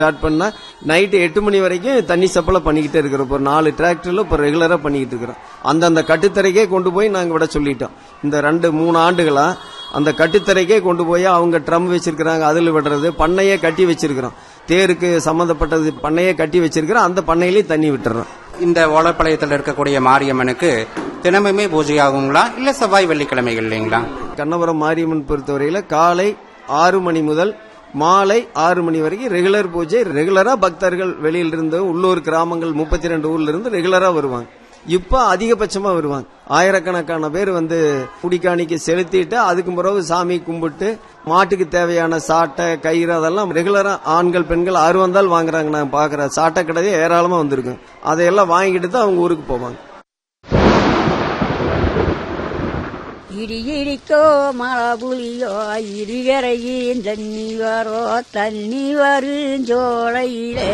start பண்ணா night எட்டு மணி வரைக்கும் தண்ணி சப்ளை பண்ணிக்கிட்டே இருக்கிறோம் இப்போ ஒரு நாலு டிராக்டர்ல இப்போ ரெகுலரா பண்ணிக்கிட்டு இருக்கிறோம் அந்தந்த கட்டுத்தரைக்கே கொண்டு போய் நாங்க விட சொல்லிட்டோம் இந்த ரெண்டு மூணு ஆண்டுகளா அந்த கட்டுத்தரைக்கே கொண்டு போய் அவங்க ட்ரம் வச்சிருக்கிறாங்க அதுல விடுறது பண்ணையே கட்டி வச்சிருக்கிறோம் தேருக்கு சம்பந்தப்பட்டது பண்ணையே கட்டி வச்சிருக்கிறோம் அந்த பண்ணையிலேயே தண்ணி விட்டுறோம் இந்த ஓலப்பாளையத்தில் இருக்கக்கூடிய மாரியம்மனுக்கு தினமுமே பூஜை ஆகுங்களா இல்ல செவ்வாய் வெள்ளிக்கிழமைகள் இல்லைங்களா கண்ணபுரம் மாரியம்மன் பொறுத்தவரையில காலை ஆறு மணி முதல் மாலை ஆறு மணி வரைக்கும் ரெகுலர் பூஜை ரெகுலரா பக்தர்கள் வெளியில இருந்து உள்ளூர் கிராமங்கள் முப்பத்தி ரெண்டு ஊர்ல இருந்து ரெகுலரா வருவாங்க இப்ப அதிகபட்சமா வருவாங்க ஆயிரக்கணக்கான பேர் வந்து குடிக்காணிக்கு செலுத்திட்டு அதுக்கு பிறகு சாமி கும்பிட்டு மாட்டுக்கு தேவையான சாட்டை கயிறு அதெல்லாம் ரெகுலரா ஆண்கள் பெண்கள் ஆறு வந்தால் வாங்குறாங்க நான் பாக்குறேன் சாட்டை கடையே ஏராளமா வந்திருக்கும் அதையெல்லாம் வாங்கிட்டு தான் அவங்க ஊருக்கு போவாங்க இடி இடிக்கோ மழை புலியோ இருகரையின் தண்ணி வரோ தண்ணி வரும் ஜோலையிலே